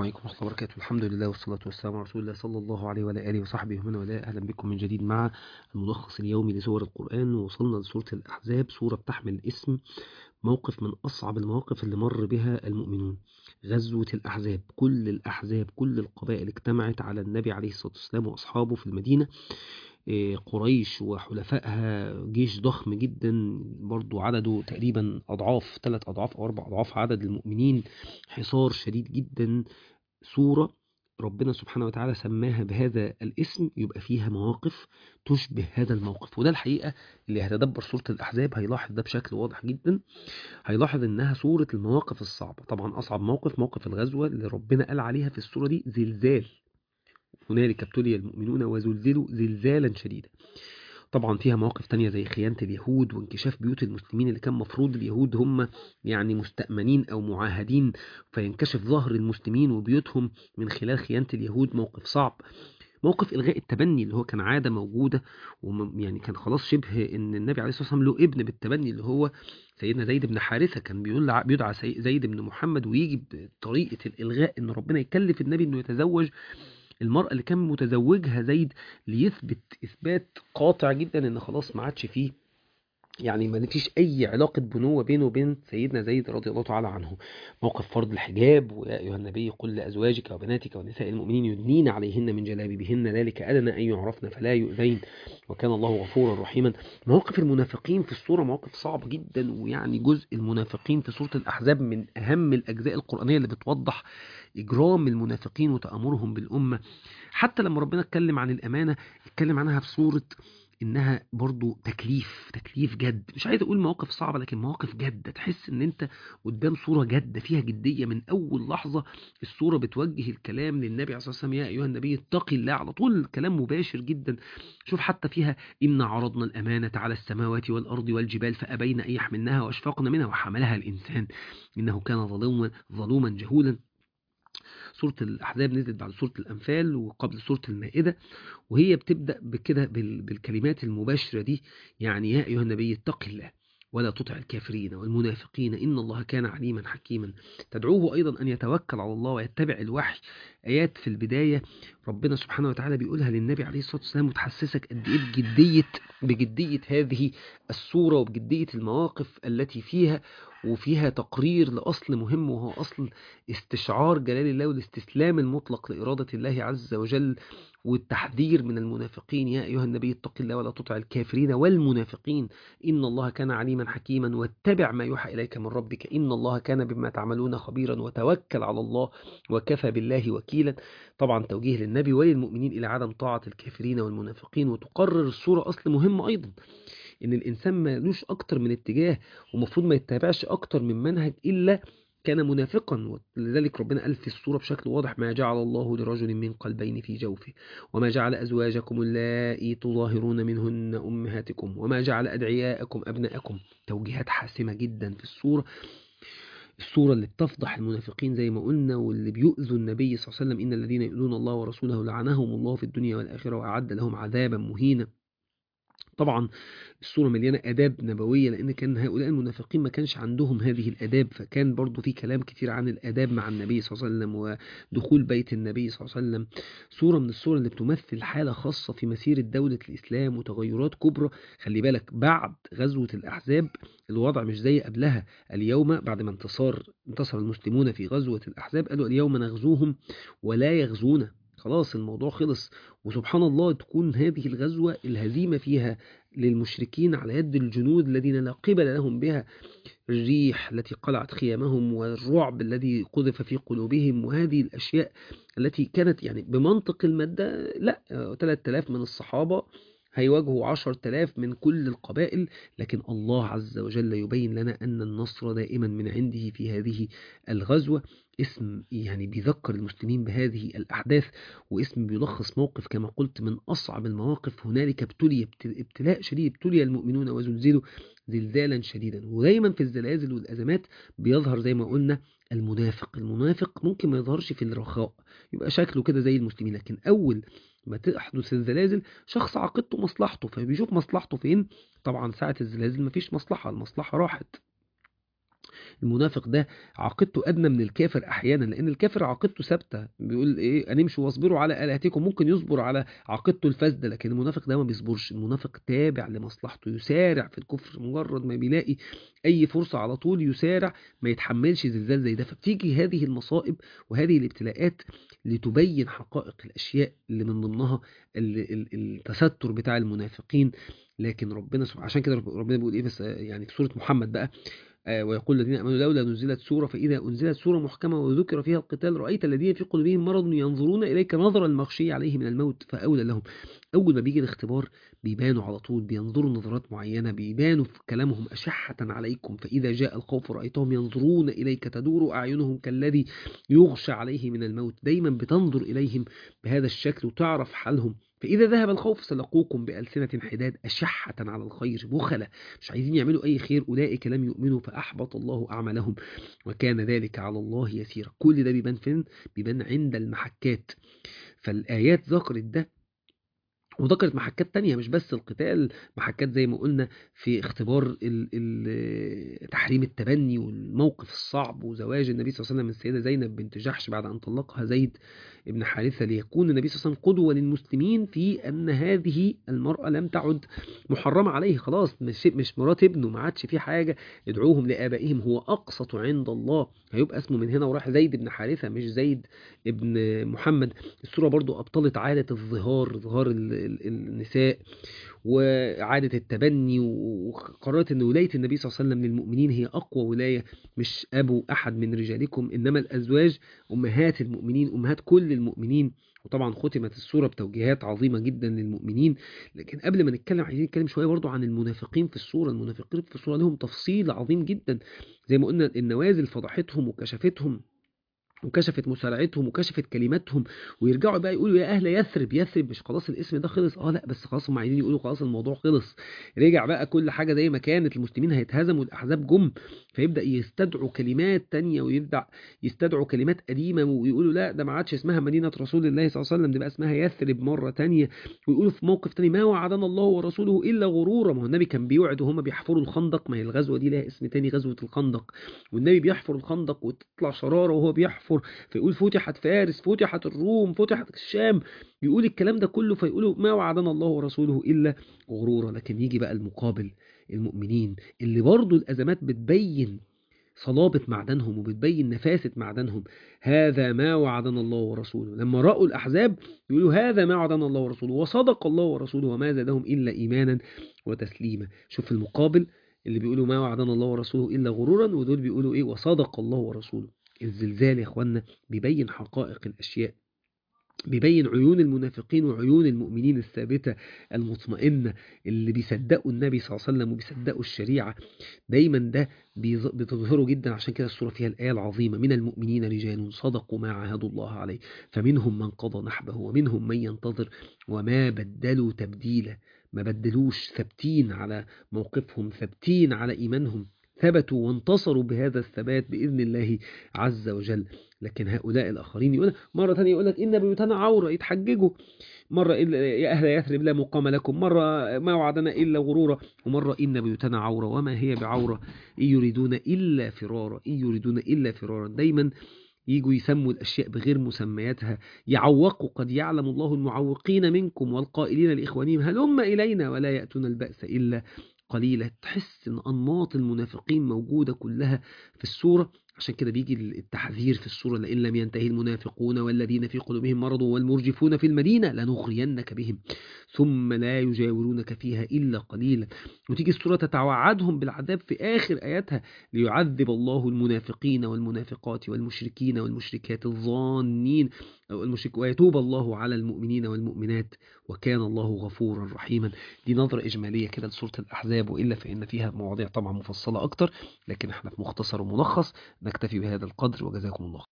عليكم ورحمة الله وبركاته الحمد لله والصلاة والسلام على رسول الله صلى الله عليه وعلى آله وصحبه ومن والاه أهلا بكم من جديد مع الملخص اليومي لسور القرآن ووصلنا لسورة الأحزاب سورة بتحمل اسم موقف من أصعب المواقف اللي مر بها المؤمنون غزوة الأحزاب كل الأحزاب كل القبائل اجتمعت على النبي عليه الصلاة والسلام وأصحابه في المدينة إيه، قريش وحلفائها جيش ضخم جدا برضو عدده تقريبا أضعاف ثلاث أضعاف أو أربع أضعاف عدد المؤمنين حصار شديد جدا سورة ربنا سبحانه وتعالى سماها بهذا الاسم يبقى فيها مواقف تشبه هذا الموقف وده الحقيقة اللي هيتدبر سورة الأحزاب هيلاحظ ده بشكل واضح جدا هيلاحظ إنها سورة المواقف الصعبة طبعا أصعب موقف موقف الغزوة اللي ربنا قال عليها في السورة دي زلزال هنالك ابتلي المؤمنون وزلزلوا زلزالا شديدا طبعا فيها مواقف تانية زي خيانة اليهود وانكشاف بيوت المسلمين اللي كان مفروض اليهود هم يعني مستأمنين أو معاهدين فينكشف ظهر المسلمين وبيوتهم من خلال خيانة اليهود موقف صعب موقف إلغاء التبني اللي هو كان عادة موجودة ويعني كان خلاص شبه إن النبي عليه الصلاة والسلام له ابن بالتبني اللي هو سيدنا زيد بن حارثة كان بيقول بيدعى زيد بن محمد ويجي بطريقة الإلغاء إن ربنا يكلف النبي إنه يتزوج المرأة اللي كان متزوجها زيد ليثبت إثبات قاطع جدا إن خلاص ما عادش فيه يعني ما فيش أي علاقة بنوة بينه وبين سيدنا زيد رضي الله تعالى عنه موقف فرض الحجاب ويا أيها النبي قل لأزواجك وبناتك ونساء المؤمنين يدنين عليهن من جلابيبهن ذلك أدنى أن يعرفن فلا يؤذين وكان الله غفورا رحيما مواقف المنافقين في السورة مواقف صعبة جدا ويعني جزء المنافقين في سورة الأحزاب من أهم الأجزاء القرآنية اللي بتوضح إجرام المنافقين وتأمرهم بالأمة حتى لما ربنا اتكلم عن الأمانة اتكلم عنها في سورة انها برضو تكليف تكليف جد مش عايز اقول مواقف صعبة لكن مواقف جد تحس ان انت قدام صورة جد فيها جدية من اول لحظة الصورة بتوجه الكلام للنبي عليه الصلاة والسلام يا ايها النبي اتقي الله على طول الكلام مباشر جدا شوف حتى فيها إن عرضنا الأمانة على السماوات والأرض والجبال فأبين أن يحملنها واشفقن منها وحملها الإنسان إنه كان ظلوما ظلوما جهولا سورة الأحزاب نزلت بعد سورة الأنفال وقبل سورة المائدة وهي بتبدأ بكده بالكلمات المباشرة دي يعني يا أيها النبي اتق الله ولا تطع الكافرين والمنافقين إن الله كان عليما حكيما تدعوه أيضا أن يتوكل على الله ويتبع الوحي آيات في البداية ربنا سبحانه وتعالى بيقولها للنبي عليه الصلاة والسلام وتحسسك قد إيه بجدية بجدية هذه الصورة وبجدية المواقف التي فيها وفيها تقرير لأصل مهم وهو أصل استشعار جلال الله والاستسلام المطلق لإرادة الله عز وجل والتحذير من المنافقين يا أيها النبي اتق الله ولا تطع الكافرين والمنافقين إن الله كان عليما حكيما واتبع ما يوحى إليك من ربك إن الله كان بما تعملون خبيرا وتوكل على الله وكفى بالله وكيلا طبعا توجيه للنبي وللمؤمنين إلى عدم طاعة الكافرين والمنافقين وتقرر الصورة أصل مهم أيضا ان الانسان مالوش اكتر من اتجاه ومفروض ما يتبعش اكتر من منهج الا كان منافقا ولذلك ربنا قال في الصورة بشكل واضح ما جعل الله لرجل من قلبين في جوفه وما جعل أزواجكم اللائي تظاهرون منهن أمهاتكم وما جعل أدعياءكم أبناءكم توجيهات حاسمة جدا في الصورة الصورة اللي بتفضح المنافقين زي ما قلنا واللي بيؤذوا النبي صلى الله عليه وسلم إن الذين يؤذون الله ورسوله لعنهم الله في الدنيا والآخرة وأعد لهم عذابا مهينا طبعا الصورة مليانة آداب نبوية لأن كان هؤلاء المنافقين ما كانش عندهم هذه الآداب فكان برضو في كلام كتير عن الآداب مع النبي صلى الله عليه وسلم ودخول بيت النبي صلى الله عليه وسلم صورة من الصور اللي بتمثل حالة خاصة في مسيرة دولة الإسلام وتغيرات كبرى خلي بالك بعد غزوة الأحزاب الوضع مش زي قبلها اليوم بعد ما انتصار انتصر المسلمون في غزوة الأحزاب قالوا اليوم نغزوهم ولا يغزونا خلاص الموضوع خلص وسبحان الله تكون هذه الغزوة الهزيمة فيها للمشركين على يد الجنود الذين لا قبل لهم بها الريح التي قلعت خيامهم والرعب الذي قذف في قلوبهم وهذه الأشياء التي كانت يعني بمنطق المادة لا 3000 من الصحابة هيواجهوا عشر تلاف من كل القبائل لكن الله عز وجل يبين لنا أن النصر دائما من عنده في هذه الغزوة اسم يعني بيذكر المسلمين بهذه الأحداث واسم بيلخص موقف كما قلت من أصعب المواقف هنالك ابتلي ابتلاء شديد ابتلي المؤمنون وزلزلوا زلزالا شديدا ودايما في الزلازل والأزمات بيظهر زي ما قلنا المنافق المنافق ممكن ما يظهرش في الرخاء يبقى شكله كده زي المسلمين لكن أول ما تحدث الزلازل شخص عقيدته مصلحته فبيشوف مصلحته فين طبعا ساعة الزلازل مفيش مصلحة المصلحة راحت المنافق ده عاقبته ادنى من الكافر احيانا لان الكافر عاقبته ثابته بيقول ايه انمشوا واصبروا على الهتكم ممكن يصبر على عاقبته الفاسده لكن المنافق ده ما بيصبرش المنافق تابع لمصلحته يسارع في الكفر مجرد ما بيلاقي اي فرصه على طول يسارع ما يتحملش زلزال زي ده فبتيجي هذه المصائب وهذه الابتلاءات لتبين حقائق الاشياء اللي من ضمنها التستر بتاع المنافقين لكن ربنا سبحانه عشان كده ربنا بيقول ايه بس يعني في سوره محمد بقى ويقول الذين امنوا لولا نزلت سوره فاذا انزلت سوره محكمه وذكر فيها القتال رايت الذين في قلوبهم مرض ينظرون اليك نظر المغشي عليه من الموت فاولى لهم اول ما بيجي الاختبار بيبانوا على طول بينظروا نظرات معينه بيبانوا في كلامهم اشحه عليكم فاذا جاء الخوف رايتهم ينظرون اليك تدور اعينهم كالذي يغشى عليه من الموت دايما بتنظر اليهم بهذا الشكل وتعرف حالهم فإذا ذهب الخوف سلقوكم بألسنة حداد أشحة على الخير بخلة مش عايزين يعملوا أي خير أولئك لم يؤمنوا فأحبط الله أعمالهم وكان ذلك على الله يسيرا كل ده بيبان فين؟ بيبان عند المحكات فالآيات ذكرت ده وذكرت محكات تانية مش بس القتال محكات زي ما قلنا في اختبار ال ال تحريم التبني والموقف الصعب وزواج النبي صلى الله عليه وسلم من السيدة زينب بنت جحش بعد أن طلقها زيد ابن حارثة ليكون النبي صلى الله عليه وسلم قدوة للمسلمين في أن هذه المرأة لم تعد محرمة عليه خلاص مش, مش مرات ابنه ما عادش في حاجة ادعوهم لآبائهم هو أقسط عند الله هيبقى اسمه من هنا وراح زيد بن حارثة مش زيد ابن محمد السورة برضو أبطلت عادة الظهار ظهار النساء وعادة التبني وقررت أن ولاية النبي صلى الله عليه وسلم للمؤمنين هي أقوى ولاية مش أبو أحد من رجالكم إنما الأزواج أمهات المؤمنين أمهات كل المؤمنين وطبعا ختمت السورة بتوجيهات عظيمة جدا للمؤمنين لكن قبل ما نتكلم عايزين نتكلم شوية برضو عن المنافقين في السورة المنافقين في السورة لهم تفصيل عظيم جدا زي ما قلنا النوازل فضحتهم وكشفتهم وكشفت مسارعتهم وكشفت كلماتهم ويرجعوا بقى يقولوا يا اهل يثرب يثرب مش خلاص الاسم ده خلص اه لا بس خلاص هم عايزين يقولوا خلاص الموضوع خلص رجع بقى كل حاجه زي ما كانت المسلمين هيتهزموا الاحزاب جم فيبدا يستدعوا كلمات تانية ويبدا يستدعوا كلمات قديمه ويقولوا لا ده ما عادش اسمها مدينه رسول الله صلى الله عليه وسلم دي بقى اسمها يثرب مره تانية ويقولوا في موقف تاني ما وعدنا الله ورسوله الا غرورا ما هو النبي كان بيوعد وهم بيحفروا الخندق ما هي الغزوه دي لها اسم تاني غزوه الخندق والنبي بيحفر الخندق وتطلع شراره وهو بيحفر فيقول فتحت فارس فتحت الروم فتحت الشام يقول الكلام ده كله فيقولوا ما وعدنا الله ورسوله إلا غرورا لكن يجي بقى المقابل المؤمنين اللي برضو الأزمات بتبين صلابة معدنهم وبتبين نفاسة معدنهم هذا ما وعدنا الله ورسوله لما رأوا الأحزاب يقولوا هذا ما وعدنا الله ورسوله وصدق الله ورسوله وما زادهم إلا إيمانا وتسليما شوف المقابل اللي بيقولوا ما وعدنا الله ورسوله إلا غرورا ودول بيقولوا إيه وصدق الله ورسوله الزلزال يا اخوانا بيبين حقائق الاشياء بيبين عيون المنافقين وعيون المؤمنين الثابتة المطمئنة اللي بيصدقوا النبي صلى الله عليه وسلم وبيصدقوا الشريعة دايما ده بتظهره جدا عشان كده السورة فيها الآية العظيمة من المؤمنين رجال صدقوا ما عاهدوا الله عليه فمنهم من قضى نحبه ومنهم من ينتظر وما بدلوا تبديلا ما بدلوش ثابتين على موقفهم ثابتين على إيمانهم ثبتوا وانتصروا بهذا الثبات بإذن الله عز وجل لكن هؤلاء الآخرين يقول مرة ثانية يقول لك إن بيوتنا عورة يتحججوا مرة يا أهل يثرب لا مقام لكم مرة ما وعدنا إلا غرورا ومرة إن بيوتنا عورة وما هي بعورة إن يريدون إلا فرارا إن يريدون إلا فرارا دايما يجوا يسموا الأشياء بغير مسمياتها يعوقوا قد يعلم الله المعوقين منكم والقائلين لإخوانهم هلم إلينا ولا يأتون البأس إلا قليلة تحس ان انماط المنافقين موجودة كلها في السورة عشان كده بيجي التحذير في السورة لئن لم ينتهي المنافقون والذين في قلوبهم مرض والمرجفون في المدينة لنغرينك بهم ثم لا يجاورونك فيها إلا قليلا وتيجي السورة تتوعدهم بالعذاب في آخر آياتها ليعذب الله المنافقين والمنافقات والمشركين والمشركات الظانين المشرك ويتوب الله على المؤمنين والمؤمنات وكان الله غفورا رحيما دي نظرة إجمالية كده لسورة الأحزاب وإلا فإن فيها مواضيع طبعا مفصلة أكتر لكن احنا في مختصر وملخص نكتفي بهذا القدر وجزاكم الله